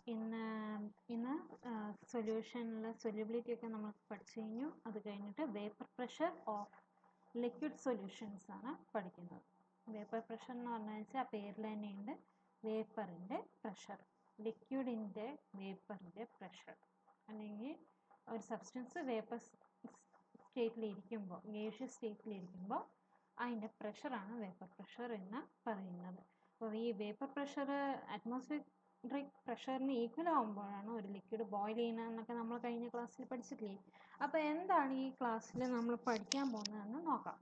ഇന്ന് ഇന്ന് സൊല്യൂഷനിലെ സൊല്യൂബിലിറ്റി ഒക്കെ നമ്മൾ പഠിച്ചു കഴിഞ്ഞു അത് കഴിഞ്ഞിട്ട് vapour pressure of liquid solutions ആണ് പഠിക്കുന്നത് വേപ്പർ പ്രഷർ എന്ന് പറഞ്ഞു വെച്ചാൽ ആ പേരിൽ തന്നെയുണ്ട് വേപ്പറിൻ്റെ പ്രഷർ ലിക്വിഡിൻ്റെ വേപ്പറിൻ്റെ പ്രഷർ അല്ലെങ്കിൽ ഒരു സബ്സ്റ്റൻസ് വേപ്പർ സ്റ്റേറ്റിലിരിക്കുമ്പോൾ ഗേഷ്യസ് സ്റ്റേറ്റിലിരിക്കുമ്പോൾ അതിൻ്റെ പ്രഷറാണ് വേപ്പർ പ്രഷർ എന്ന് പറയുന്നത് അപ്പോൾ ഈ വേപ്പർ പ്രഷർ അറ്റ്മോസ്ഫിയറിക് പ്രഷറിന് ഈക്വൽ ആകുമ്പോഴാണ് ഒരു ലിക്വിഡ് ബോയിൽ ചെയ്യുന്നതെന്നൊക്കെ നമ്മൾ കഴിഞ്ഞ ക്ലാസ്സിൽ പഠിച്ചിട്ടില്ലേ അപ്പോൾ എന്താണ് ഈ ക്ലാസ്സിൽ നമ്മൾ പഠിക്കാൻ പോകുന്നതെന്ന് നോക്കാം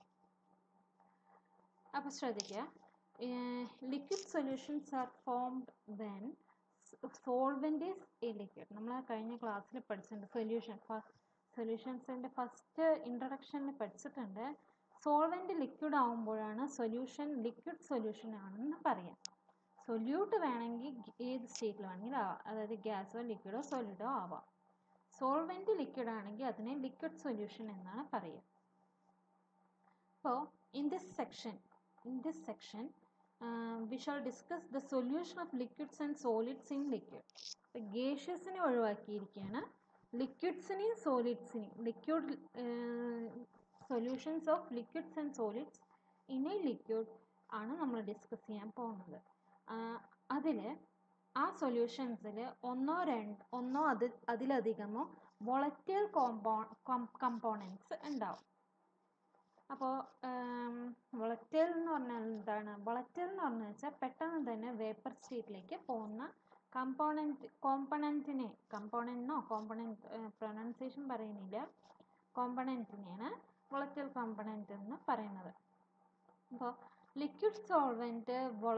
അപ്പോൾ ശ്രദ്ധിക്കുക liquid solutions are formed when solvent is a liquid നമ്മൾ കഴിഞ്ഞ ക്ലാസ്സിൽ പഠിച്ചിട്ടുണ്ട് സൊല്യൂഷൻ സൊല്യൂഷൻസിൻ്റെ ഫസ്റ്റ് ഇൻട്രഡക്ഷനിൽ പഠിച്ചിട്ടുണ്ട് സോൾവെൻ്റ് ലിക്വിഡ് ആകുമ്പോഴാണ് സൊല്യൂഷൻ ലിക്വിഡ് സൊല്യൂഷൻ ആണെന്ന് പറയാം സൊല്യൂട്ട് വേണമെങ്കിൽ ഏത് സ്റ്റേറ്റിൽ വേണമെങ്കിലും ആവാം അതായത് ഗ്യാസോ ലിക്വിഡോ സോളിഡോ ആവാം സോൾവെൻ്റ് ലിക്വിഡ് ആണെങ്കിൽ അതിനെ ലിക്വിഡ് സൊല്യൂഷൻ എന്നാണ് പറയുക അപ്പോൾ in this section in this section we shall discuss the solution of liquids and solids in liquid അപ്പോൾ ഗേഷ്യസിനെ ഒഴിവാക്കിയിരിക്കുകയാണ് ലിക്വിഡ്സിനെയും സോളിഡ്സിനെയും liquid solutions of liquids and solids in a liquid ആണ് നമ്മൾ ഡിസ്കസ് ചെയ്യാൻ പോകുന്നത് അതിൽ ആ സൊല്യൂഷൻസിൽ ഒന്നോ രണ്ട് ഒന്നോ അത് അതിലധികമോ വൊളറ്റൈൽ കോമ്പോ കമ്പോണൻസ് ഉണ്ടാവും അപ്പോൾ വൊളറ്റൈൽ എന്ന് പറഞ്ഞാൽ എന്താണ് വൊളറ്റൈൽ എന്ന് പറഞ്ഞു വെച്ചാൽ പെട്ടെന്ന് തന്നെ വേപ്പർ സ്റ്റേറ്റിലേക്ക് പോകുന്ന കമ്പോണൻറ്റ് കോമ്പണൻറ്റിനെ കമ്പോണൻറ്റിനോ കോമ്പണൻറ്റ് പ്രൊനൗൺസിയേഷൻ പറയുന്നില്ല കോമ്പണൻറ്റിനെയാണ് വൊളറ്റൈൽ കോമ്പണൻറ്റ് എന്ന് പറയുന്നത് അപ്പോൾ ലിക്വിഡ് സോൾവെൻറ്റ് വൊള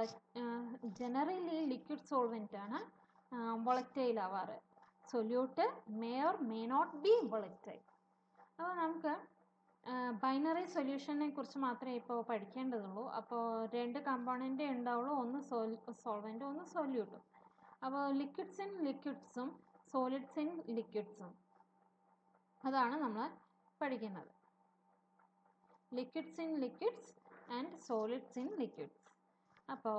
ജനറലി ലിക്വിഡ് സോൾവെൻ്റ് ആണ് വൊളറ്റൈൽ ആവാറ് solute may or may not be volatile അപ്പോൾ നമുക്ക് ബൈനറി സൊല്യൂഷനെ കുറിച്ച് മാത്രമേ ഇപ്പോൾ പഠിക്കേണ്ടതുള്ളൂ അപ്പോൾ രണ്ട് കമ്പോണൻറ്റേ ഉണ്ടാവുള്ളൂ ഒന്ന് സോൽ സോൾവെൻറ്റും ഒന്ന് സൊല്യൂട്ടും അപ്പോൾ ലിക്വിഡ്സ് ഇൻ ലിക്വിഡ്സും സോളിഡ്സ് ഇൻ ലിക്വിഡ്സും അതാണ് നമ്മൾ പഠിക്കുന്നത് liquids in liquids and solids in liquids അപ്പോൾ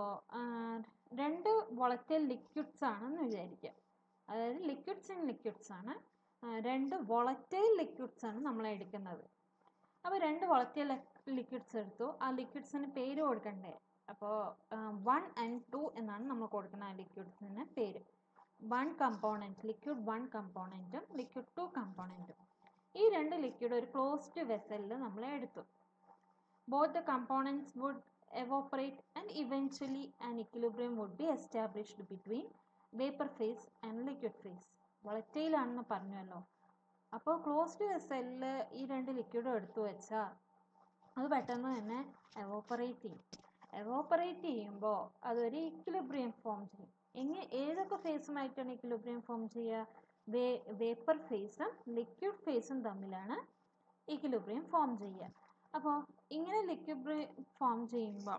രണ്ട് വൊളറ്റൈൽ ലിക്വിഡ്സ് ആണെന്ന് വിചാരിക്കുക അതായത് ലിക്വിഡ്സ് ഇൻ ലിക്വിഡ്സ് ആണ് രണ്ട് വൊളറ്റൈൽ ലിക്വിഡ്സ് ആണ് നമ്മൾ എടുക്കുന്നത് അപ്പോൾ രണ്ട് വൊളറ്റൈൽ ലിക്വിഡ്സ് എടുത്തു ആ ലിക്വിഡ്സിന് പേര് കൊടുക്കണ്ടേ അപ്പോൾ വൺ ആൻഡ് ടു എന്നാണ് നമ്മൾ കൊടുക്കുന്ന ആ ലിക്വിഡ്സിന് പേര് വൺ കമ്പോണൻറ്റ് ലിക്വിഡ് വൺ കമ്പോണൻറ്റും ലിക്വിഡ് ടു കമ്പോണൻറ്റും ഈ രണ്ട് ലിക്വിഡ് ഒരു ക്ലോസ്ഡ് വെസലിൽ നമ്മൾ എടുത്തു both the components would evaporate and eventually an equilibrium would be established between vapour phase and liquid phase വളറ്റയിലാണെന്ന് പറഞ്ഞല്ലോ അപ്പോൾ ക്ലോസ്ഡ് വെസലിൽ ഈ രണ്ട് ലിക്വിഡും എടുത്തു വെച്ചാൽ അത് പെട്ടെന്ന് തന്നെ എവോപ്പറേറ്റ് ചെയ്യും എവോപ്പറേറ്റ് ചെയ്യുമ്പോൾ അതൊരു ഇക്വിലിബ്രിയം ഫോം ചെയ്യും എങ്ങനെ ഏതൊക്കെ ഫേസുമായിട്ടാണ് ഇക്വിലിബ്രിയം ഫോം ചെയ്യുക വേ വേപ്പർ ഫേസും ലിക്വിഡ് ഫേസും തമ്മിലാണ് ഇക്വിലിബ്രിയം ഫോം ചെയ്യുക അപ്പോൾ ഇങ്ങനെ ലിക്വിബ്രിയം ഫോം ചെയ്യുമ്പോൾ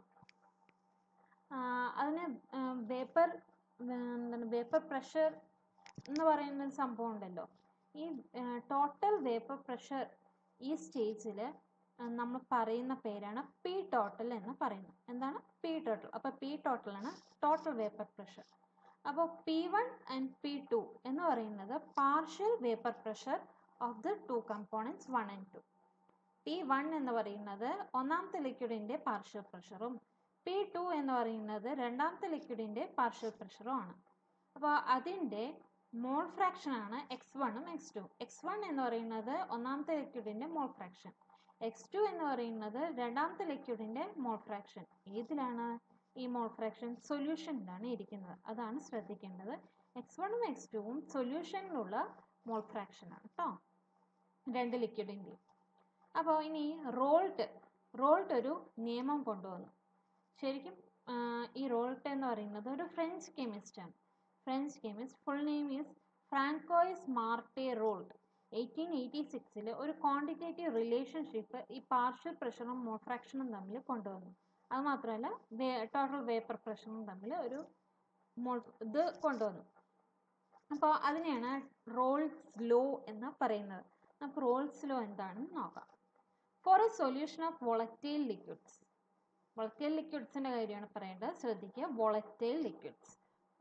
അതിന് വേപ്പർ എന്താണ് വേപ്പർ പ്രഷർ എന്ന് പറയുന്ന ഒരു സംഭവം ഉണ്ടല്ലോ ഈ ടോട്ടൽ വേപ്പർ പ്രഷർ ഈ സ്റ്റേജിൽ നമ്മൾ പറയുന്ന പേരാണ് പി ടോട്ടൽ എന്ന് പറയുന്നത് എന്താണ് പി ടോട്ടൽ അപ്പോൾ പി ടോട്ടലാണ് ടോട്ടൽ വേപ്പർ പ്രഷർ അപ്പോൾ P one and P two എന്ന് പറയുന്നത് partial vapour pressure of the two components one and two P one എന്ന് പറയുന്നത് ഒന്നാമത്തെ ലിക്വിഡിൻ്റെ പാർഷ്യൽ പ്രഷറും പി ടു എന്ന് പറയുന്നത് രണ്ടാമത്തെ ലിക്വിഡിൻ്റെ പാർഷ്യൽ പ്രഷറും ആണ് അപ്പോൾ അതിൻ്റെ മോൾ ഫ്രാക്ഷൻ ആണ് എക്സ് വണ്ണും എക്സ് ടു എക്സ് വൺ എന്ന് പറയുന്നത് ഒന്നാമത്തെ ലിക്വിഡിൻ്റെ മോൾ ഫ്രാക്ഷൻ എക്സ് ടു എന്ന് പറയുന്നത് രണ്ടാമത്തെ ലിക്വിഡിൻ്റെ മോൾ ഫ്രാക്ഷൻ ഏതിലാണ് ഈ മോൾ ഫ്രാക്ഷൻ സൊല്യൂഷനിലാണ് ഇരിക്കുന്നത് അതാണ് ശ്രദ്ധിക്കേണ്ടത് എക്സ് വണ്ണും എക്സ് ടുവും സൊല്യൂഷനിലുള്ള മോൾ ഫ്രാക്ഷനാണ് കേട്ടോ രണ്ട് ലിക്വിഡിൻ്റെയും അപ്പോൾ ഇനി റോൾട്ട് റോൾട്ട് ഒരു നിയമം കൊണ്ടുവന്നു ശരിക്കും ഈ റോൾട്ട് എന്ന് പറയുന്നത് ഒരു ഫ്രഞ്ച് കെമിസ്റ്റാണ് French chemist full name is François Marie Raoult eighteen eighty സിക്സിൽ ഒരു ക്വാണ്ടിറ്റേറ്റീവ് റിലേഷൻഷിപ്പ് ഈ പാർഷ്യൽ പ്രഷറും മോൾ ഫ്രാക്ഷനും തമ്മിൽ കൊണ്ടുവന്നു അത് മാത്രമല്ല വേ ടോട്ടൽ വേപ്പർ പ്രഷറും തമ്മിൽ ഒരു മോൾ ഇത് കൊണ്ടുവന്നു അപ്പോൾ അതിനെയാണ് റോൾസ് ലോ എന്ന് പറയുന്നത് നമുക്ക് റോൾസ് ലോ എന്താണെന്ന് നോക്കാം for a solution of volatile liquids volatile ലിക്വിഡ്സിൻ്റെ കാര്യമാണ് പറയേണ്ടത് ശ്രദ്ധിക്കുക വൊളറ്റൈൽ ലിക്വിഡ്സ്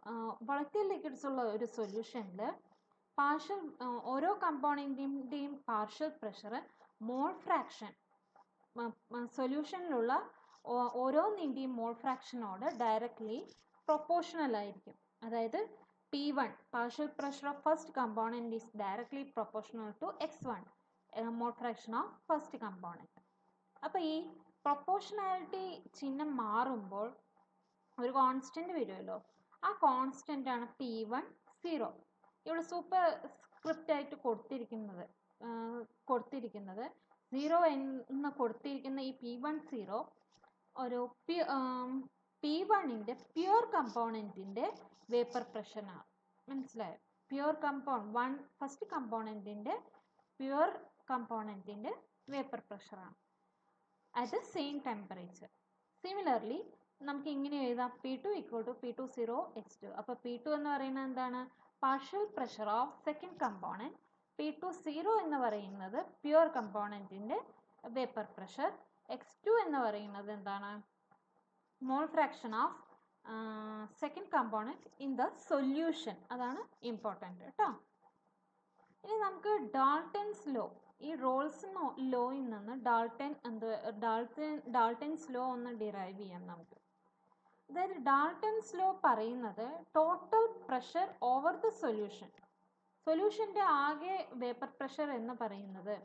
വളറ്റിൽ ലിക്വിഡ്സ് ഉള്ള ഒരു സൊല്യൂഷനിൽ പാർഷ്യൽ ഓരോ കമ്പോണൻറ്റിൻ്റെയും പാർഷ്യൽ പ്രഷർ മോൾ ഫ്രാക്ഷൻ സൊല്യൂഷനിലുള്ള ഓരോന്നിൻ്റെയും മോൾ ഫ്രാക്ഷനോട് ഡയറക്റ്റ്ലി പ്രൊപ്പോർഷണൽ ആയിരിക്കും അതായത് P one partial pressure of first component is directly proportional to X one mole fraction of first component അപ്പോൾ ഈ പ്രൊപ്പോർഷണാലിറ്റി ചിഹ്നം മാറുമ്പോൾ ഒരു കോൺസ്റ്റൻറ്റ് വരുമല്ലോ ആ കോൺസ്റ്റൻ്റ് ആണ് പി വൺ സീറോ ഇവിടെ സൂപ്പർ സ്ക്രിപ്റ്റ് ആയിട്ട് കൊടുത്തിരിക്കുന്നത് കൊടുത്തിരിക്കുന്നത് സീറോ എന്ന് കൊടുത്തിരിക്കുന്ന ഈ പി വൺ സീറോ ഒരു പി പി വണ്ണിൻ്റെ പ്യുവർ കമ്പോണൻറ്റിൻ്റെ വേപ്പർ പ്രഷറാണ് മനസ്സിലായോ പ്യുവർ കമ്പോണ്ട് വൺ ഫസ്റ്റ് കമ്പോണൻറ്റിൻ്റെ പ്യുവർ കമ്പോണൻറ്റിൻ്റെ വേപ്പർ പ്രഷറാണ് at the same temperature similarly നമുക്ക് ഇങ്ങനെ എഴുതാം P two equal to P two zero X two അപ്പോൾ പി ടു എന്ന് പറയുന്നത് എന്താണ് partial pressure of second component P two zero എന്ന് പറയുന്നത് പ്യുവർ കമ്പോണൻറ്റിൻ്റെ വേപ്പർ പ്രഷർ എക്സ് ടു എന്ന് പറയുന്നത് എന്താണ് mole fraction of second component in the solution അതാണ് ഇമ്പോർട്ടൻ്റ് കേട്ടോ ഇനി നമുക്ക് ഡാൾട്ടൻസ് ലോ ഈ റോൾസ് ലോയിൽ നിന്ന് ഡാൾട്ടൻ എന്ത് ഡാൾട്ടൻ ഡാൾട്ടൻസ് ലോ ഒന്ന് ഡിറൈവ് ചെയ്യാം നമുക്ക് അതായത് ഡാൾട്ടൻസ് ലോ പറയുന്നത് total pressure over the solution സൊല്യൂഷൻ്റെ ആകെ വേപ്പർ പ്രഷർ എന്ന് പറയുന്നത്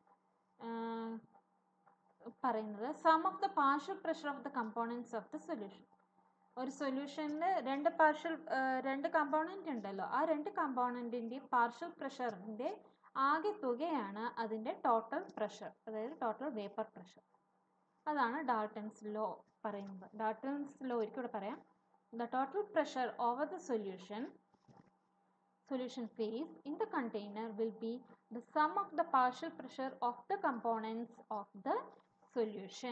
പറയുന്നത് sum of the partial pressure of the components of the solution ഒരു സൊല്യൂഷനിൽ രണ്ട് പാർഷ്യൽ രണ്ട് കമ്പോണൻ്റ് ഉണ്ടല്ലോ ആ രണ്ട് കമ്പോണൻറ്റിൻ്റെയും പാർഷ്യൽ പ്രഷറിൻ്റെ ആകെ തുകയാണ് അതിൻ്റെ ടോട്ടൽ പ്രഷർ അതായത് ടോട്ടൽ വേപ്പർ പ്രഷർ അതാണ് ഡാൾട്ടൻസ് ലോ പറയുന്നത് ഡാൾട്ടൻസ് ലോ ഒരിക്കലും പറയാം the total pressure over the solution solution phase in the container will be the sum of the partial pressure of the components of the solution.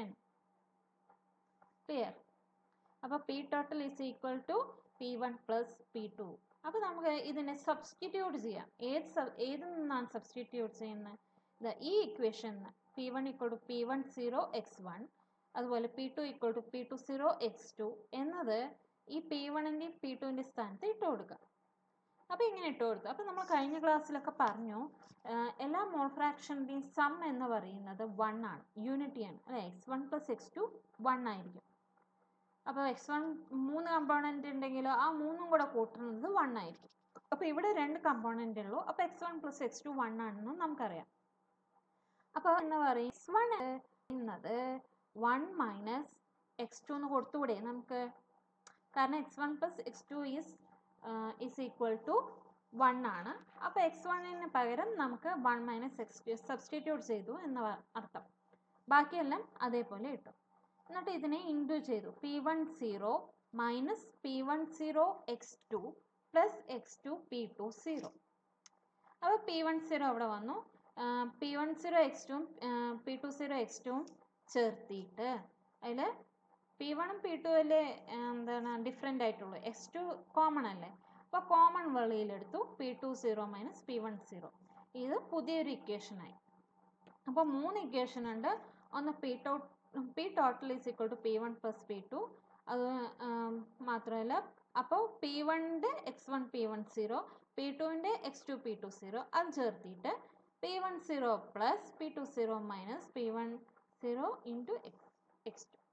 Clear? അപ്പോൾ P total is equal to P one plus P two അപ്പോൾ നമുക്ക് ഇതിനെ substitute ചെയ്യാം ഏത് sub ഏതിൽ നിന്നാണ് substitute ചെയ്യുന്നത് ഇത് ഈ equation P one equal to P one zero X one അതുപോലെ P two equal to P two zero X two എന്നത് ഈ പി വണ്ണിൻ്റെയും പി ടുവിൻ്റെ സ്ഥാനത്ത് ഇട്ട് കൊടുക്കുക അപ്പോൾ ഇങ്ങനെ ഇട്ട് കൊടുത്തു അപ്പോൾ നമ്മൾ കഴിഞ്ഞ ക്ലാസ്സിലൊക്കെ പറഞ്ഞു എല്ലാ മോൾ ഫ്രാക്ഷൻ്റെയും സം എന്ന് പറയുന്നത് വൺ ആണ് യൂണിറ്റിയാണ് അല്ലെ X one plus X two one ആയിരിക്കും അപ്പോൾ എക്സ് വൺ മൂന്ന് കമ്പോണൻ്റ് ഉണ്ടെങ്കിൽ ആ മൂന്നും കൂടെ കൂട്ടുന്നത് വൺ ആയിരിക്കും അപ്പോൾ ഇവിടെ രണ്ട് കമ്പോണൻ്റ് ഉള്ളൂ അപ്പോൾ X one plus X two one ആണെന്ന് നമുക്കറിയാം അപ്പോൾ എന്ന് പറയും എക്സ് വൺ എന്നത് വൺ മൈനസ് എക്സ് ടു എന്ന് കൊടുത്തുകൂടെ നമുക്ക് കാരണം X one plus X two is is equal to one ആണ് അപ്പോൾ എക്സ് വണ്ണിന് പകരം നമുക്ക് വൺ മൈനസ് എക്സ് സബ്സ്റ്റിറ്റ്യൂട്ട് ചെയ്തു എന്ന അർത്ഥം ബാക്കിയെല്ലാം അതേപോലെ ഇട്ടു എന്നിട്ട് ഇതിനെ ഇൻറ്റു ചെയ്തു P one zero minus P one zero X two plus X two P two zero അപ്പോൾ പി വൺ സീറോ അവിടെ വന്നു പി വൺ സീറോ എക്സ് ടുവും പി ടു സീറോ എക്സ് ടുവും ചേർത്തിയിട്ട് അതിൽ പി വണ്ണും പി ടു അല്ലേ എന്താണ് ഡിഫറെൻ്റ് ആയിട്ടുള്ളൂ എക്സ് ടു കോമൺ അല്ലേ അപ്പോൾ കോമൺ വെളിയിലെടുത്തു P two zero minus P one zero ഇത് പുതിയൊരു ഇക്വേഷനായി അപ്പോൾ മൂന്ന് ഇക്വേഷൻ ഉണ്ട് ഒന്ന് P to P total is equal to P one plus P two അത് മാത്രമല്ല അപ്പോൾ പി വണ്ണിൻ്റെ X one P one zero P ടുവിൻ്റെ X two P two zero അത് ചേർത്തിയിട്ട് P one zero plus P two zero minus P one zero into X X two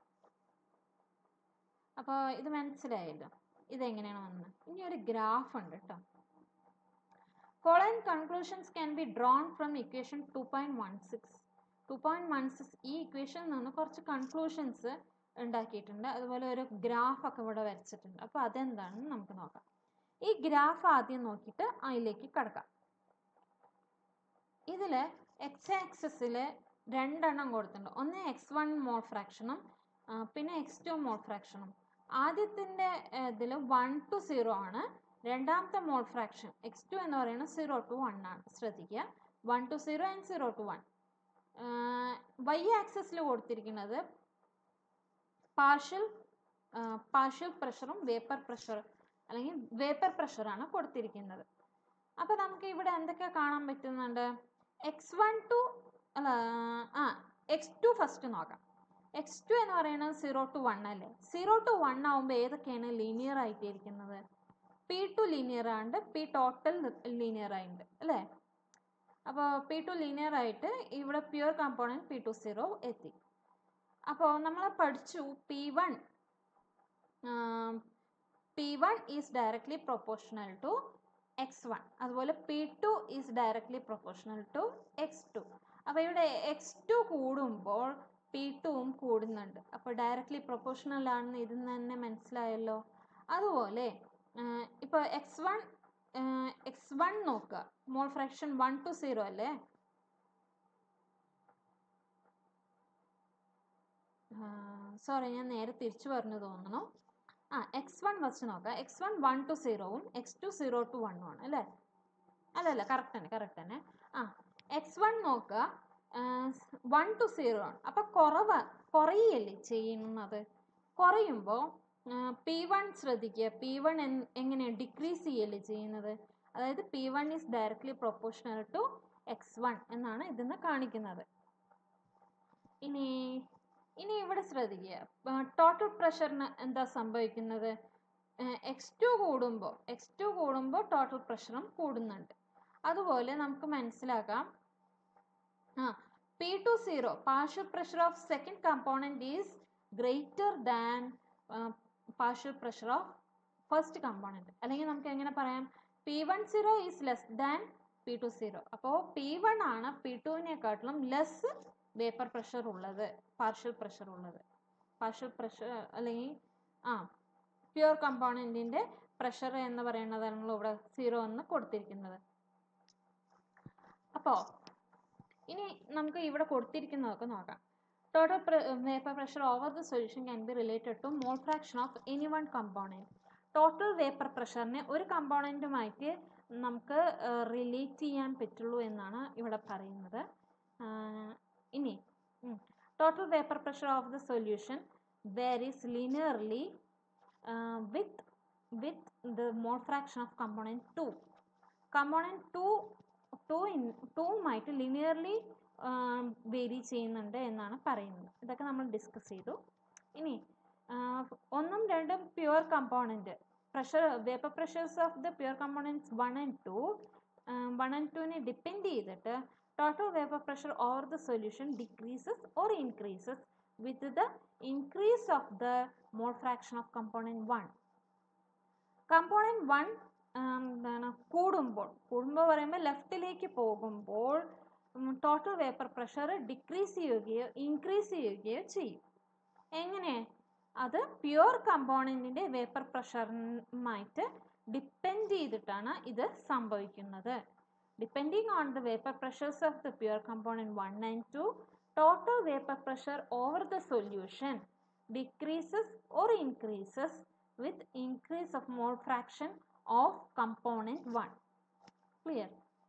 അപ്പോൾ ഇത് മനസ്സിലായല്ലോ ഇതെങ്ങനെയാണ് വന്നത് ഇനി ഒരു ഗ്രാഫ് ഉണ്ട് കേട്ടോ following conclusions can be drawn from equation two point one six two point one six ഈ ഇക്വേഷനിൽ നിന്ന് കുറച്ച് കൺക്ലൂഷൻസ് ഉണ്ടാക്കിയിട്ടുണ്ട് അതുപോലെ ഒരു ഗ്രാഫ് ഒക്കെ ഇവിടെ വരച്ചിട്ടുണ്ട് അപ്പോൾ അതെന്താണെന്ന് നമുക്ക് നോക്കാം ഈ ഗ്രാഫ് ആദ്യം നോക്കിയിട്ട് അതിലേക്ക് കിടക്കാം ഇതിൽ എക്സ് ആക്സസിൽ രണ്ടെണ്ണം കൊടുത്തിട്ടുണ്ട് ഒന്ന് എക്സ് വൺ മോൾ ഫ്രാക്ഷനും പിന്നെ എക്സ് ടു മോൾ ഫ്രാക്ഷനും ആദ്യത്തിൻ്റെ ഇതിൽ വൺ ടു സീറോ ആണ് രണ്ടാമത്തെ മോൾ ഫ്രാക്ഷൻ എക്സ് ടു എന്ന് പറയുന്നത് സീറോ ടു വൺ ആണ് ശ്രദ്ധിക്കുക one two zero and zero two one Y ആക്സസിൽ കൊടുത്തിരിക്കുന്നത് പാർഷ്യൽ പാർഷ്യൽ പ്രഷറും വേപ്പർ പ്രഷർ അല്ലെങ്കിൽ വേപ്പർ പ്രഷറാണ് കൊടുത്തിരിക്കുന്നത് അപ്പോൾ നമുക്ക് ഇവിടെ എന്തൊക്കെ കാണാൻ പറ്റുന്നുണ്ട് എക്സ് വൺ ടു അല്ല ആ എക്സ് ടു ഫസ്റ്റ് നോക്കാം എക്സ് ടു എന്ന് പറയുന്നത് സീറോ ടു വൺ അല്ലേ സീറോ ടു വൺ ആകുമ്പോൾ ഏതൊക്കെയാണ് ലീനിയർ ആയിട്ട് ഇരിക്കുന്നത് P two linear and P total linear ആയിട്ടുണ്ട് അല്ലേ അപ്പോൾ പി ടു ലീനിയർ ആയിട്ട് ഇവിടെ pure component P two zero എത്തി അപ്പോൾ നമ്മൾ പഠിച്ചു P one P one is directly proportional to X one അതുപോലെ P two is directly proportional to X two അപ്പോൾ ഇവിടെ എക്സ് ടു കൂടുമ്പോൾ പി ടുവും കൂടുന്നുണ്ട് അപ്പോൾ ഡയറക്ട്ലി പ്രൊപ്പോർഷണൽ ആണെന്ന് ഇതിൽ തന്നെ മനസ്സിലായല്ലോ അതുപോലെ ഇപ്പോൾ എക്സ് വൺ എക്സ് വൺ നോക്കുക mole fraction one two zero അല്ലേ സോറി ഞാൻ നേരെ തിരിച്ചു പറഞ്ഞു തോന്നുന്നു ആ എക്സ് വൺ ഫസ്റ്റ് നോക്കാം എക്സ് വൺ വൺ ടു സീറോവും എക്സ് ടു സീറോ ടു വണ്ണും ആണ് അല്ലേ അല്ല അല്ല കറക്റ്റ് തന്നെ കറക്റ്റ് തന്നെ ആ എക്സ് വൺ നോക്കുക വൺ ടു സീറോ ആണ് അപ്പോൾ കുറവ് കുറയല്ലേ ചെയ്യുന്നത് കുറയുമ്പോൾ പി വൺ ശ്രദ്ധിക്കുക പി വൺ എങ്ങനെയാണ് ഡിക്രീസ് ചെയ്യല്ലേ ചെയ്യുന്നത് അതായത് P one is directly proportional to X one എന്നാണ് ഇതിന്ന് കാണിക്കുന്നത് ഇനി ഇനി ഇവിടെ ശ്രദ്ധിക്കുക ടോട്ടൽ പ്രഷറിന് എന്താ സംഭവിക്കുന്നത് എക്സ് ടു കൂടുമ്പോൾ എക്സ് ടു കൂടുമ്പോൾ ടോട്ടൽ പ്രഷറും കൂടുന്നുണ്ട് അതുപോലെ നമുക്ക് മനസ്സിലാക്കാം ആ P two zero partial pressure of second component is greater than partial pressure of first component അല്ലെങ്കിൽ നമുക്ക് എങ്ങനെ പറയാം P one zero is less than P two zero അപ്പോൾ പി വൺ ആണ് പി ടുവിനെക്കാട്ടിലും ലെസ് വേപ്പർ പ്രഷർ ഉള്ളത് partial pressure ഉള്ളത് partial pressure അല്ലെങ്കിൽ ആ പ്യുവർ കമ്പോണൻറ്റിൻ്റെ പ്രഷർ എന്ന് പറയുന്നതാണ് ഇവിടെ സീറോ എന്ന് കൊടുത്തിരിക്കുന്നത് അപ്പോൾ ഇനി നമുക്ക് ഇവിടെ കൊടുത്തിരിക്കുന്നതൊക്കെ നോക്കാം total vapour pressure over the solution can be related to mole fraction of any one component total vapour പ്രഷറിനെ ഒരു കമ്പോണൻറ്റുമായിട്ട് നമുക്ക് റിലേറ്റ് ചെയ്യാൻ പറ്റുള്ളൂ എന്നാണ് ഇവിടെ പറയുന്നത് ഇനി total vapour pressure of the solution varies linearly with with the mole fraction of component two component two two in ടൂവുമായിട്ട് ലിനിയർലി വേരി ചെയ്യുന്നുണ്ട് എന്നാണ് പറയുന്നത് ഇതൊക്കെ നമ്മൾ ഡിസ്കസ് ചെയ്തു ഇനി ഒന്നും രണ്ടും pure component pressure vapour pressures of the pure components one and two one and ടുവിനെ ഡിപ്പെൻഡ് ചെയ്തിട്ട് total vapour pressure over the solution decreases or increases with the increase of the mole fraction of component one component one എന്താണ് കൂടുമ്പോൾ കൂടുമ്പോൾ പറയുമ്പോൾ ലെഫ്റ്റിലേക്ക് പോകുമ്പോൾ total vapour pressure decrease ചെയ്യുകയോ increase ചെയ്യുകയോ ചെയ്യും എങ്ങനെ അത് പ്യുവർ കമ്പോണൻറ്റിൻ്റെ വേപ്പർ പ്രഷറുമായിട്ട് ഡിപ്പെൻഡ് ചെയ്തിട്ടാണ് ഇത് സംഭവിക്കുന്നത് depending on the vapour pressures of the pure component one and two total vapour pressure over the solution decreases or increases with increase of mole fraction of component one clear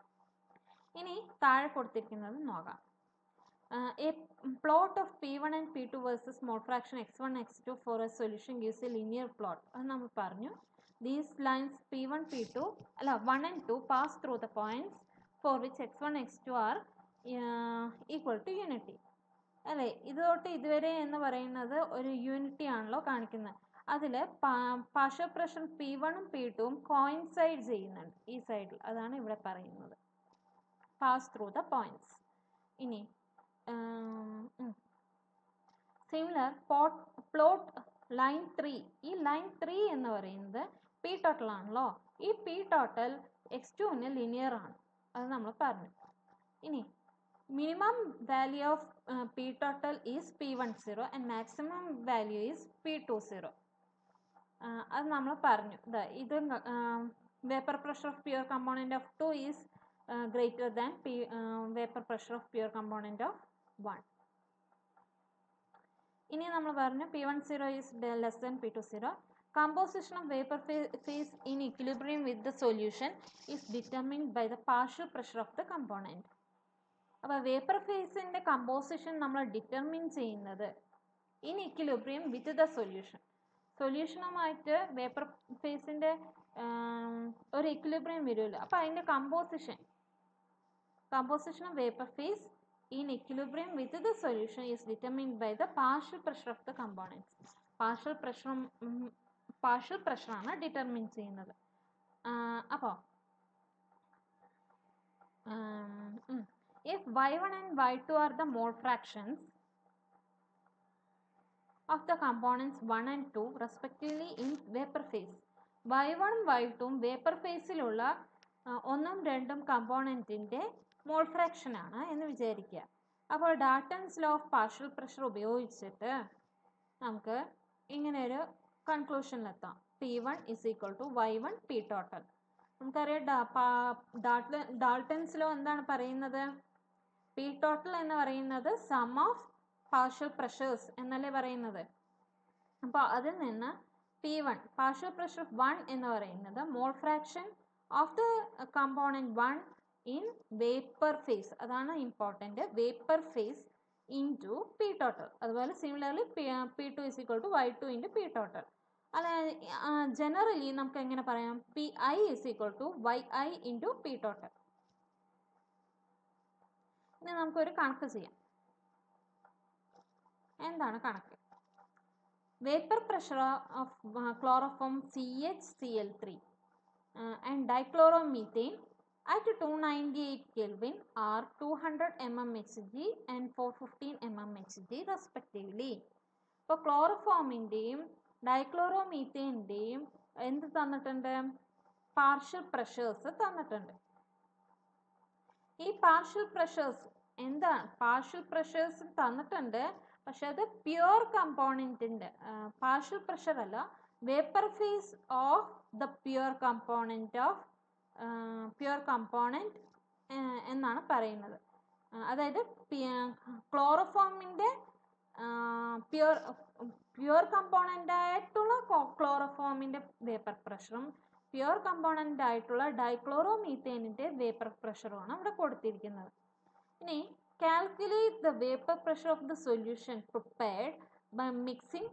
ഇനി താഴെ കൊടുത്തിരിക്കുന്നത് നോക്കാം a plot of P one and P two versus mole fraction X one X two for a solution gives a linear plot അത് നമ്മൾ പറഞ്ഞു these lines P one P two അല്ല one and two pass through the points four which X one X two are equal to unity അല്ലേ ഇതോട്ട് ഇതുവരെ എന്ന് പറയുന്നത് ഒരു യൂണിറ്റി ആണല്ലോ കാണിക്കുന്നത് അതിൽ പാർഷ്യൽ പ്രഷർ പി വണ്ണും പി ടുവും കോയിൻസൈഡ് ചെയ്യുന്നുണ്ട് ഈ സൈഡിൽ അതാണ് ഇവിടെ പറയുന്നത് പാസ് ത്രൂ ദ പോയിൻറ്റ്സ് ഇനി സിമിലർ പോട്ട് പ്ലോട്ട് ലൈൻ ത്രീ ഈ ലൈൻ ത്രീ എന്ന് പറയുന്നത് പി ടോട്ടൽ ആണല്ലോ ഈ പി ടോട്ടൽ എക്സ് ടുവിന് ലിനിയർ ആണ് അത് നമ്മൾ പറഞ്ഞു ഇനി minimum value of P total is P one zero and maximum value is P two zero അത് നമ്മൾ പറഞ്ഞു ഇത് vapour pressure of pure component of two is greater than P vapour pressure of pure component of one ഇനി നമ്മൾ പറഞ്ഞു P one zero is less than P two zero composition of vapor phase in equilibrium with the solution is determined by the partial pressure of the component അപ്പോൾ vapour ഫേസിൻ്റെ composition നമ്മൾ determine ചെയ്യുന്നത് in equilibrium with the solution സൊല്യൂഷനുമായിട്ട് vapour ഫേസിൻ്റെ ഒരു equilibrium വരുമല്ലോ അപ്പോൾ അതിൻ്റെ composition composition of vapour phase in equilibrium with the solution is determined by the partial pressure of the components. Partial pressure partial pressure ആണ് determine ചെയ്യുന്നത് അപ്പോൾ if y1 and y2 are the mole fractions of the components 1 and 2 respectively in vapor phase y1 ഉം y2 ഉം vapour ഫേസിലുള്ള ഒന്നും രണ്ടും കമ്പോണൻറ്റിൻ്റെ മോൾ fraction ആണ് എന്ന് വിചാരിക്കുക അപ്പോൾ Dalton's law of partial pressure ഉപയോഗിച്ചിട്ട് നമുക്ക് ഇങ്ങനെ ഒരു കൺക്ലൂഷനിലെത്താം P one is equal to Y one P total നമുക്കറിയാം ഡാൾട്ടൻസ് ലോ എന്താണ് പറയുന്നത് പി ടോട്ടൽ എന്ന് പറയുന്നത് സം ഓഫ് പാർഷ്യൽ പ്രഷേഴ്സ് എന്നല്ലേ പറയുന്നത് അപ്പോൾ അതിൽ നിന്ന് P one partial pressure one എന്ന് പറയുന്നത് mole fraction of the component one in vapour phase അതാണ് important vapour phase into P total അതുപോലെ similarly P P two is equal to Y two into P total അല്ല generally നമുക്ക് എങ്ങനെ പറയാം P I is equal to Y I into P total ഇനി നമുക്കൊരു കണക്ക് ചെയ്യാം എന്താണ് കണക്ക് vapour pressure of chloroform C H C L three and dichloromethane at 298 Kelvin are 200 mmHg and 415 mmHg respectively. ഇപ്പോൾ ക്ലോറോഫോമിൻ്റെയും ഡൈക്ലോറോമീത്തേൻ്റെയും എന്ത് തന്നിട്ടുണ്ട് പാർഷ്യൽ പ്രഷേഴ്സ് തന്നിട്ടുണ്ട് ഈ പാർഷ്യൽ പ്രഷേഴ്സ് എന്താണ് പാർഷ്യൽ പ്രഷേഴ്സ് തന്നിട്ടുണ്ട് പക്ഷെ അത് പ്യുവർ കമ്പോണൻറ്റിൻ്റെ പാർഷ്യൽ പ്രഷർ അല്ല vapour phase of the pure component of pure component എന്നാണ് പറയുന്നത് അതായത് ക്ലോറോഫോമിൻ്റെ പ്യുവർ പ്യുവർ കമ്പോണൻ്റ് ആയിട്ടുള്ള ക്ലോറോഫോമിൻ്റെ വേപ്പർ പ്രഷറും പ്യുവർ കമ്പോണൻ്റ് ആയിട്ടുള്ള ഡൈക്ലോറോമീത്തേനിൻ്റെ വേപ്പർ പ്രഷറുമാണ് ഇവിടെ കൊടുത്തിരിക്കുന്നത് ഇനി calculate the vapour pressure of the solution prepared by mixing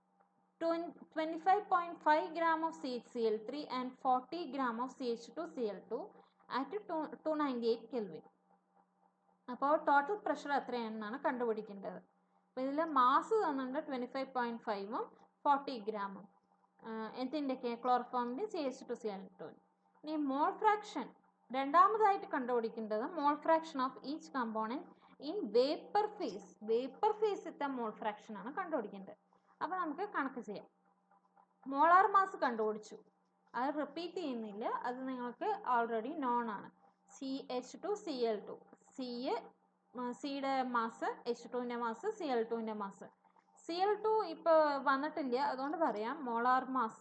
25.5 gram of CHCl3 and 40 gram of CH2Cl2 at 298 Kelvin. അപ്പോൾ ടോട്ടൽ പ്രഷർ എത്രയാണെന്നാണ് കണ്ടുപിടിക്കേണ്ടത് അപ്പോൾ ഇതിൽ മാസ് തന്നിട്ടുണ്ട് ട്വൻറ്റി ഫൈവ് പോയിൻറ്റ് ഫൈവും ഫോർട്ടി ഗ്രാമും എന്തിൻ്റെയൊക്കെ ക്ലോർഫോമിൻ്റെ C H two C L two ഇനി മോൾ ഫ്രാക്ഷൻ രണ്ടാമതായിട്ട് കണ്ടുപിടിക്കേണ്ടത് mole fraction of each component in vapour phase vapour ഫേസിലത്തെ മോൾ ഫ്രാക്ഷൻ ആണ് കണ്ടുപിടിക്കേണ്ടത് അപ്പോൾ നമുക്ക് കണക്ക് ചെയ്യാം മോളാർ മാസ് കണ്ടുപിടിച്ചു അത് റിപ്പീറ്റ് ചെയ്യുന്നില്ല അത് നിങ്ങൾക്ക് ഓൾറെഡി നോൺ ആണ് C H two C L two C സിയുടെ മാസ് എച്ച് ടുവിൻ്റെ മാസ് സി എൽ ടുവിൻ്റെ മാസ് സി എൽ ടു ഇപ്പോൾ വന്നിട്ടില്ല അതുകൊണ്ട് പറയാം molar mass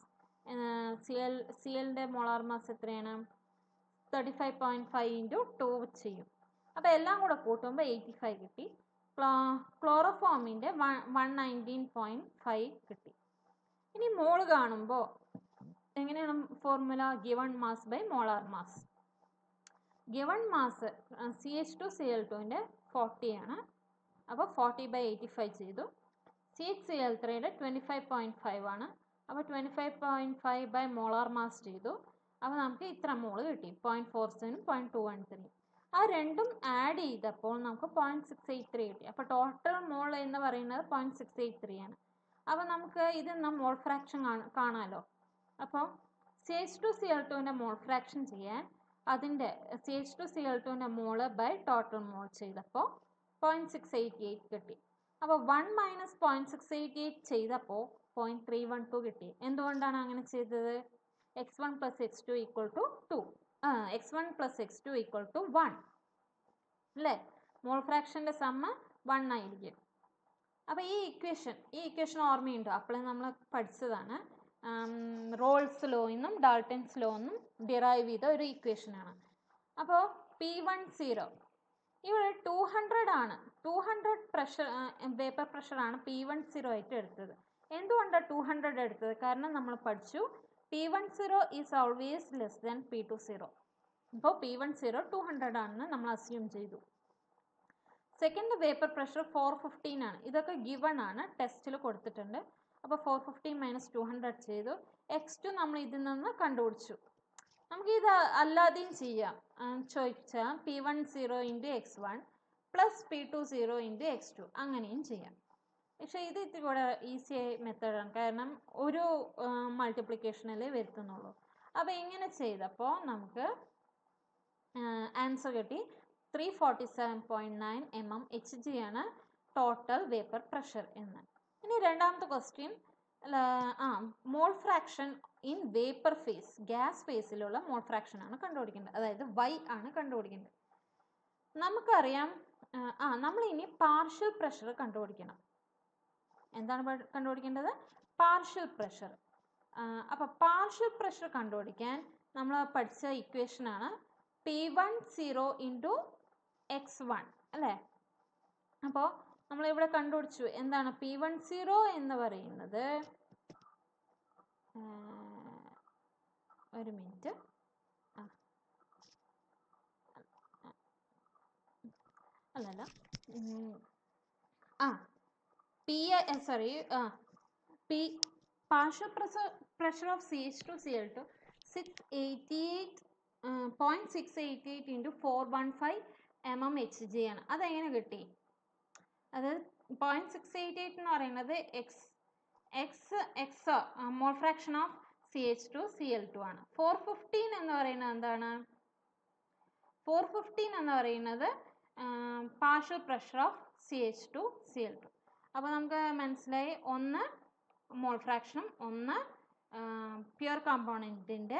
C L C എല്ലിൻ്റെ മോളാർ മാസ് എത്രയാണ് thirty five point five into two ചെയ്യും അപ്പോൾ എല്ലാം കൂടെ കൂട്ടുമ്പോൾ എയ്റ്റി ഫൈവ് കിട്ടി ക്ലോ ക്ലോറോഫോമിൻ്റെ one one nineteen point five കിട്ടി ഇനി മോള് കാണുമ്പോൾ എങ്ങനെയാണ് formula given mass by molar mass given mass C H two C L ടുവിൻ്റെ ഫോർട്ടി ആണ് അപ്പോൾ ഫോർട്ടി ബൈ എയ്റ്റി ഫൈവ് ചെയ്തു സി എച്ച് സി എൽ ത്രീയുടെ ട്വൻറ്റി ഫൈവ് പോയിൻറ്റ് ഫൈവ് ആണ് അപ്പോൾ twenty five point five by molar mass ചെയ്തു അപ്പോൾ നമുക്ക് ഇത്ര മോള് കിട്ടി point four seven point two one three ആ രണ്ടും ആഡ് ചെയ്തപ്പോൾ നമുക്ക് പോയിൻറ്റ് സിക്സ് എയ്റ്റ് ത്രീ കിട്ടി അപ്പോൾ ടോട്ടൽ മോൾ എന്ന് പറയുന്നത് പോയിൻറ്റ് സിക്സ് എയ്റ്റ് ത്രീ ആണ് അപ്പോൾ നമുക്ക് ഇതിന്ന് മോൾ ഫ്രാക്ഷൻ കാണാമല്ലോ അപ്പോൾ C H two C L ടുവിൻ്റെ മോൾ ഫ്രാക്ഷൻ ചെയ്യാൻ അതിൻ്റെ C H two C L ടുവിൻ്റെ മോള് ബൈ ടോട്ടൽ മോൾ ചെയ്തപ്പോൾ പോയിൻറ്റ് സിക്സ് എയ്റ്റ് എയ്റ്റ് കിട്ടി അപ്പോൾ one minus point six eight eight ചെയ്തപ്പോൾ പോയിൻറ്റ് ത്രീ വൺ ടു കിട്ടി എന്തുകൊണ്ടാണ് അങ്ങനെ ചെയ്തത് X one plus X two equal to to X one plus X two equal to one അല്ലേ mole ഫ്രാക്ഷൻ്റെ sum one ആയിരിക്കും അപ്പോൾ ഈ ഇക്വേഷൻ ഈ ഇക്വേഷൻ ഓർമ്മയുണ്ടോ അപ്പോഴേ നമ്മൾ പഠിച്ചതാണ് റോൾസ് ലോയിന്നും ഡാൾട്ടൻസ് ലോന്നും ഡിറൈവ് ചെയ്ത ഒരു ഇക്വേഷനാണ് അപ്പോൾ പി വൺ സീറോ ഇവിടെ ടു ഹൺഡ്രഡ് ആണ് ടു ഹൺഡ്രഡ് പ്രഷർ വേപ്പർ പ്രഷറാണ് പി വൺ സീറോ ആയിട്ട് എടുത്തത് എന്തുകൊണ്ടാണ് ടു ഹൺഡ്രഡ് എടുത്തത് കാരണം നമ്മൾ പഠിച്ചു P one zero is always less than P two zero ഇപ്പോൾ P one zero two hundred ആണെന്ന് നമ്മൾ അസ്യൂം ചെയ്തു second vapour pressure four fifteen ആണ് ഇതൊക്കെ ഗിവൺ ആണ് ടെസ്റ്റിൽ കൊടുത്തിട്ടുണ്ട് അപ്പോൾ four fifteen minus two hundred ചെയ്തു എക്സ് ടു നമ്മൾ ഇതിൽ നിന്ന് കണ്ടുപിടിച്ചു നമുക്ക് ഇത് അല്ലാതെയും ചെയ്യാം ചോദിച്ചാൽ P one zero into X one plus P two zero into X two അങ്ങനെയും ചെയ്യാം പക്ഷേ ഇത് ഇത്തിരി കൂടെ ഈസി മെത്തേഡാണ് കാരണം ഒരു മൾട്ടിപ്ലിക്കേഷനല്ലേ വരുത്തുന്നുള്ളൂ അപ്പോൾ ഇങ്ങനെ ചെയ്തപ്പോൾ നമുക്ക് ആൻസർ കിട്ടി three forty seven point nine M M H G ആണ് ടോട്ടൽ വേപ്പർ പ്രഷർ എന്ന് ഇനി രണ്ടാമത്തെ ക്വസ്റ്റ്യൻ ആ mole fraction in vapour phase gas ഫേസിലുള്ള മോൾ ഫ്രാക്ഷൻ ആണ് കണ്ടുപിടിക്കേണ്ടത് അതായത് വൈ ആണ് കണ്ടുപിടിക്കേണ്ടത് നമുക്കറിയാം ആ നമ്മൾ ഇനി പാർഷ്യൽ പ്രഷർ കണ്ടുപിടിക്കണം എന്താണ് കണ്ടുപിടിക്കേണ്ടത് പാർഷ്യൽ പ്രഷർ അപ്പോൾ പാർഷ്യൽ പ്രഷർ കണ്ടുപിടിക്കാൻ നമ്മൾ പഠിച്ച ഇക്വേഷനാണ് P one zero into X one അല്ലേ അപ്പോൾ നമ്മളിവിടെ കണ്ടുപിടിച്ചു എന്താണ് പി വൺ സീറോ എന്ന് പറയുന്നത് ഒരു മിനിറ്റ് അല്ലല്ല ആ പി സോറി ആ P partial pressure pressure of C H two C L two six eighty eight point six eighty eight into four one five M M H G ആണ് അതെങ്ങനെ കിട്ടി അത് പോയിൻറ്റ് സിക്സ് എയ്റ്റ് എയ്റ്റ് എന്ന് പറയുന്നത് X X X mole fraction of C H two C L two ആണ് four fifteen എന്ന് പറയുന്നത് എന്താണ് ഫോർ ഫിഫ്റ്റീൻ എന്ന് പറയുന്നത് partial pressure of C H two C L two അപ്പോൾ നമുക്ക് മനസ്സിലായി ഒന്ന് മോൾ ഫ്രാക്ഷനും ഒന്ന് പ്യുർ കോമ്പോണൻറ്റിൻ്റെ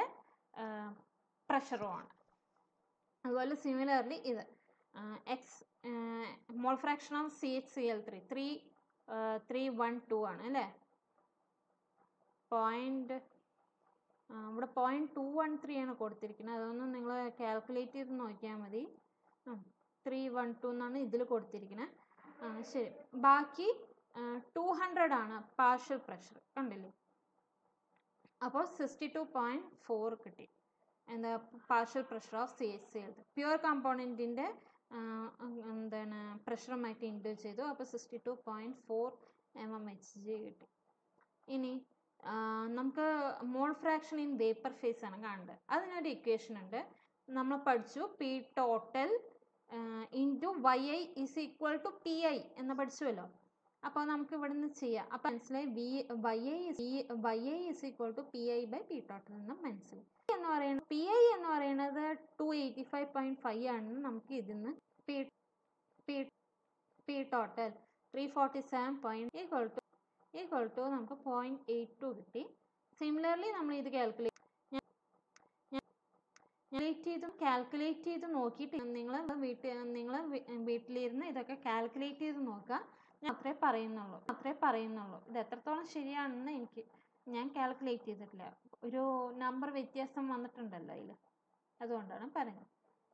പ്രഷറുമാണ് അതുപോലെ സിമിലർലി ഇത് X mole fraction of C H C L three three three one two ആണ് അല്ലേ പോയിൻറ്റ് ഇവിടെ പോയിൻറ്റ് ടു വൺ ത്രീ ആണ് കൊടുത്തിരിക്കുന്നത് അതൊന്ന് നിങ്ങൾ കാൽക്കുലേറ്റ് ചെയ്ത് നോക്കിയാൽ മതി ത്രീ വൺ ടു എന്നാണ് ഇതിൽ കൊടുത്തിരിക്കുന്നത് ശരി ബാക്കി ടു ഹൺഡ്രഡ് ആണ് പാർഷ്യൽ പ്രഷർ കണ്ടില്ലേ അപ്പോൾ സിക്സ്റ്റി ടു പോയിൻറ്റ് ഫോർ കിട്ടി എന്താ partial pressure of C H C L pure കോമ്പോണൻറ്റിൻ്റെ എന്താണ് പ്രഷറുമായിട്ട് ഇൻഡ്യൂ ചെയ്തു അപ്പോൾ sixty two point four M M H G കിട്ടി ഇനി നമുക്ക് mole fraction in vapour phase ആണ് കാണേണ്ടത് അതിനൊരു ഇക്വേഷൻ ഉണ്ട് നമ്മൾ പഠിച്ചു P total into Y I is equal to P I എന്ന് പഠിച്ചുവല്ലോ അപ്പോൾ നമുക്ക് ഇവിടെ നിന്ന് ചെയ്യാം അപ്പോൾ മനസ്സിലായി വി Y I Y I is equal to P I by P total എന്ന് മനസ്സിലായി എന്ന് പറയുന്നത് പി ഐ എന്ന് പറയുന്നത് two eighty five point five ആണെന്ന് നമുക്ക് ഇതിന്ന് P P P total three forty seven point equal to equal to നമുക്ക് പോയിൻറ്റ് എയ്റ്റ് ടു കിട്ടി സിമിലർലി നമ്മൾ ഇത് കാൽക്കുലേറ്റ് കാൽക്കുലേറ്റ് ചെയ്ത് കാൽക്കുലേറ്റ് ചെയ്ത് നോക്കിയിട്ട് നിങ്ങൾ വീട്ടിൽ നിങ്ങൾ വീട്ടിലിരുന്ന് ഇതൊക്കെ കാൽക്കുലേറ്റ് ചെയ്ത് നോക്കുക ഞാൻ അത്രേ പറയുന്നുള്ളൂ അത്രേ പറയുന്നുള്ളൂ ഇത് എത്രത്തോളം ശരിയാണെന്ന് എനിക്ക് ഞാൻ കാൽക്കുലേറ്റ് ചെയ്തിട്ടില്ല ഒരു നമ്പർ വ്യത്യാസം വന്നിട്ടുണ്ടല്ലോ അതിൽ അതുകൊണ്ടാണ് പറയുന്നത്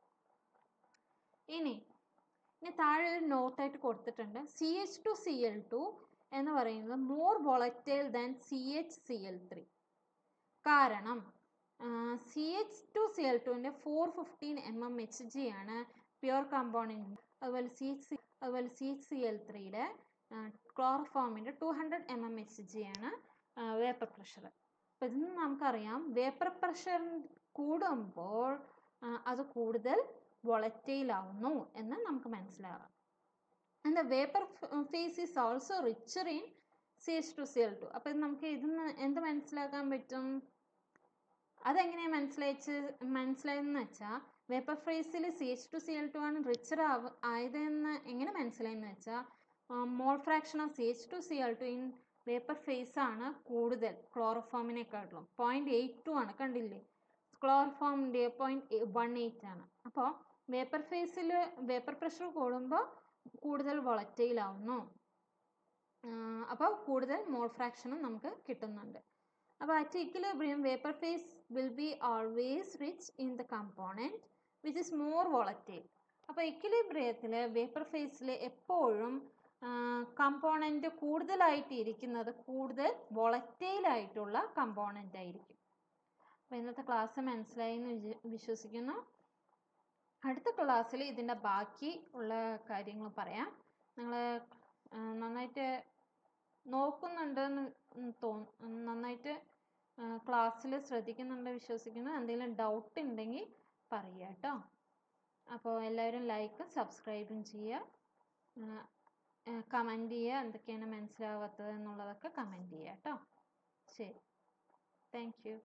ഇനി ഇനി താഴെ ഒരു നോട്ടായിട്ട് കൊടുത്തിട്ടുണ്ട് C H two C L two എന്ന് പറയുന്നത് more volatile than C H C L three കാരണം C H two C L ടുവിൻ്റെ four fifteen M M H G ആണ് പ്യുവർ കോമ്പോണൻറ്റ് അതുപോലെ സി എച്ച് സി അതുപോലെ സി എച്ച് സി എൽ ത്രീയുടെ ക്ലോറോഫോമിൻ്റെ two hundred M M H G ആണ് vapour pressure അപ്പോൾ ഇതിൽ നിന്ന് നമുക്കറിയാം വേപ്പർ പ്രഷർ കൂടുമ്പോൾ അത് കൂടുതൽ വൊളറ്റൈൽ ആവുന്നു എന്ന് നമുക്ക് മനസ്സിലാകാം and the vapour phase is also richer in C H two C L two അപ്പം നമുക്ക് ഇതിന്ന് എന്ത് മനസ്സിലാക്കാൻ പറ്റും അതെങ്ങനെയാണ് മനസ്സിലായിച്ച് മനസ്സിലായെന്ന് വെച്ചാൽ വേപ്പർ ഫേസിൽ C H two C L two ആണ് റിച്ചർ ആവ ആയതെന്ന് എങ്ങനെ മനസ്സിലായെന്ന് വെച്ചാൽ mole fraction of C H two C L two in vapour phase ആണ് കൂടുതൽ ക്ലോറോഫോമിനെക്കാട്ടിലും പോയിൻറ്റ് എയ്റ്റ് ടു ആണ് കണ്ടില്ലേ ക്ലോറോഫോമിൻ്റെ പോയിൻറ്റ് വൺ എയ്റ്റ് ആണ് അപ്പോൾ വേപ്പർ ഫേസിൽ വേപ്പർ പ്രഷർ കൂടുമ്പോൾ കൂടുതൽ വൊളറ്റൈൽ ആവുന്നു അപ്പോൾ കൂടുതൽ മോൾ ഫ്രാക്ഷനും നമുക്ക് കിട്ടുന്നുണ്ട് അപ്പോൾ at equilibrium vapour phase will be always rich in the component which is more volatile അപ്പോൾ ഇക്വിലിബ്രിയത്തിൽ വേപ്പർ ഫേസിൽ എപ്പോഴും കമ്പോണൻറ്റ് കൂടുതലായിട്ട് ഇരിക്കുന്നത് കൂടുതൽ വോളറ്റൈൽ ആയിട്ടുള്ള കമ്പോണൻ്റ് ആയിരിക്കും അപ്പോൾ ഇന്നത്തെ ക്ലാസ് മനസ്സിലായി എന്ന് വിശ്വസിക്കുന്നു അടുത്ത ക്ലാസ്സിൽ ഇതിൻ്റെ ബാക്കി ഉള്ള കാര്യങ്ങൾ പറയാം നിങ്ങൾ നന്നായിട്ട് നോക്കുന്നുണ്ടെന്ന് തോന്നു നന്നായിട്ട് ക്ലാസ്സിൽ ശ്രദ്ധിക്കുന്നുണ്ട് വിശ്വസിക്കുന്നു എന്തെങ്കിലും ഡൗട്ട് ഉണ്ടെങ്കിൽ പറയുക കേട്ടോ അപ്പോൾ എല്ലാവരും ലൈക്കും സബ്സ്ക്രൈബും ചെയ്യുക കമൻറ്റ് ചെയ്യുക എന്തൊക്കെയാണ് മനസ്സിലാവാത്തത് എന്നുള്ളതൊക്കെ കമൻറ്റ് ചെയ്യുക കേട്ടോ ശരി താങ്ക് യു